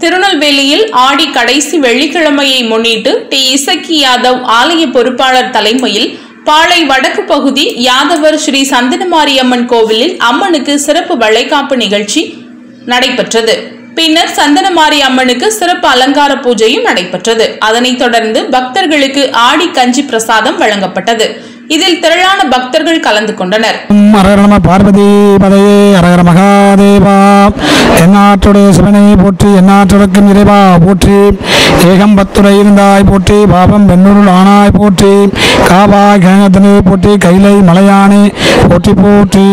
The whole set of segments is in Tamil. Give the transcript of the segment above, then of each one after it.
திருநெல்வேலியில் ஆடி கடைசி வெள்ளிக்கிழமையை முன்னிட்டு டி இசக்கி யாதவ் ஆலய பொறுப்பாளர் தலைமையில் பாளை வடக்கு பகுதி யாதவர் ஸ்ரீ சந்தனமாரியம்மன் கோவிலில் அம்மனுக்கு சிறப்பு வளைகாப்பு நிகழ்ச்சி நடைபெற்றது பின்னர் சந்தனமாரி அம்மனுக்கு சிறப்பு அலங்கார பூஜையும் நடைபெற்றது அதனைத் தொடர்ந்து பக்தர்களுக்கு ஆடி கஞ்சி பிரசாதம் வழங்கப்பட்டது இதில் திரளான பக்தர்கள் கலந்து கொண்டனர் அரகர நம பார்வதி பதையே அரகர மகாதேவா எந்நாட்டுடைய சிவனை போற்றி எந்நாட்டுடக்கும் இறைவா போற்றி ஏகம் பத்துரை இருந்தாய் போற்றி பாபம் வெண்ணுருள் ஆனாய் போற்றி காவாய் கேங்கத்தனை போற்றி கைலை மலையானே போற்றி போற்றி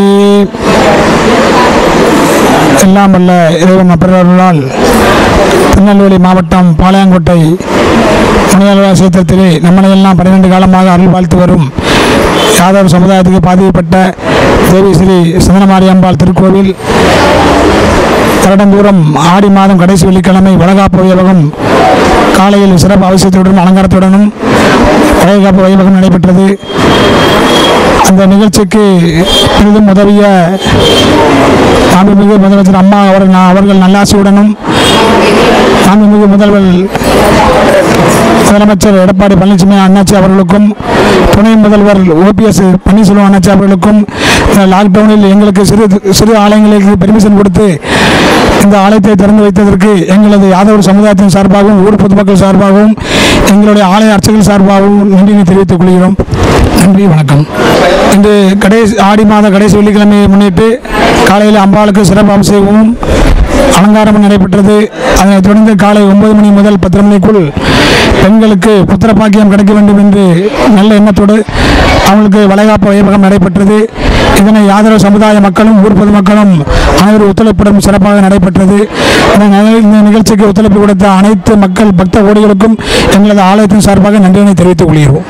எல்லாம் வல்ல இறைவன் அப்பொருளால் திருநெல்வேலி மாவட்டம் பாளையங்கோட்டை முனியாளர் சேத்திரத்திலே நம்மளையெல்லாம் பன்னிரண்டு காலமாக அருள் வாழ்த்து வரும் யாதவ சமுதாயத்துக்கு பாதிக்கப்பட்ட தேவி ஸ்ரீ சந்தனமாரி அம்பாள் திருக்கோவில் வருடந்தோறும் ஆடி மாதம் கடைசி வெள்ளிக்கிழமை வளகாப்பு வைபவம் காலையில் சிறப்பு அவசியத்துடனும் அலங்காரத்துடனும் வளைகாப்பு வைபவம் நடைபெற்றது அந்த நிகழ்ச்சிக்கு பெரிதும் உதவிய மாண்புமிகு முதலமைச்சர் அம்மா அவர்கள் அவர்கள் நல்லாசியுடனும் மாண்புமிகு முதல்வர் முதலமைச்சர் எடப்பாடி பழனிசாமி அண்ணாச்சி அவர்களுக்கும் துணை முதல்வர் ஓபிஎஸ் பன்னீர்செல்வம் அண்ணாச்சி அவர்களுக்கும் இந்த லாக்டவுனில் எங்களுக்கு சிறு சிறு ஆலயங்களுக்கு பெர்மிஷன் கொடுத்து இந்த ஆலயத்தை திறந்து வைத்ததற்கு எங்களது யாதவர் சமுதாயத்தின் சார்பாகவும் ஊர் பொதுமக்கள் சார்பாகவும் எங்களுடைய ஆலய அர்ச்சகர்கள் சார்பாகவும் நன்றியை தெரிவித்துக் கொள்கிறோம் நன்றி வணக்கம் இன்று கடைசி ஆடி மாத கடைசி வெள்ளிக்கிழமையை முன்னிட்டு காலையில் அம்பாளுக்கு சிறப்பு அபிஷேகமும் அலங்காரமும் நடைபெற்றது அதனைத் தொடர்ந்து காலை ஒன்பது மணி முதல் பத்தரை மணிக்குள் பெண்களுக்கு புத்திர பாக்கியம் கிடைக்க வேண்டும் என்று நல்ல எண்ணத்தோடு அவங்களுக்கு வளைகாப்பு வைபகம் நடைபெற்றது இதனை யாதரவு சமுதாய மக்களும் ஊர் பொதுமக்களும் அனைவரும் ஒத்துழைப்புடன் சிறப்பாக நடைபெற்றது இந்த நிக- இந்த நிகழ்ச்சிக்கு ஒத்துழைப்பு கொடுத்த அனைத்து மக்கள் பக்த கோடிகளுக்கும் எங்களது ஆலயத்தின் சார்பாக நன்றியினை தெரிவித்துக் கொள்கிறோம்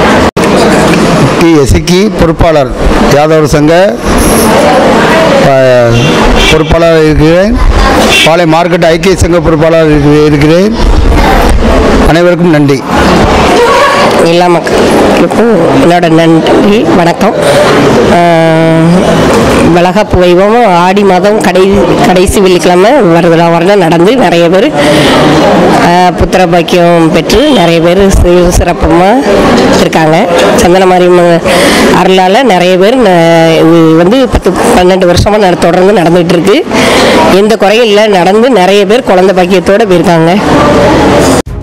டி எசிக்கி பொறுப்பாளர் யாதவர் சங்க ப- பொறுப்பாளர் இருக்கிறேன் பாளை மார்க்கெட் ஐக்கிய சங்க பொறுப்பாளர் இருக்கிற- இருக்கிறேன் அனைவருக்கும் நன்றி எல்லா மக்களுக்கும் என்னோட நன்றி வணக்கம் ஆஹ், வளகாப்பு வைபவம் ஆடி மாதம் கடை கடைசி வெள்ளிக்கிழமை வருடா வருடம் நடந்து நிறைய பேர் ஆஹ், புத்திர பாக்கியம் பெற்று நிறைய பேர் சி- சிறப்பமாக இருக்காங்க சந்தனமாரி அருளால் நிறைய பேர் ந- இது வந்து பத்து பன்னெண்டு வருஷமாக தொடர்ந்து நடந்துகிட்டு இருக்கு எந்த குறையும் இல்லை நடந்து நிறைய பேர் குழந்தை பாக்கியத்தோடு போயிருக்காங்க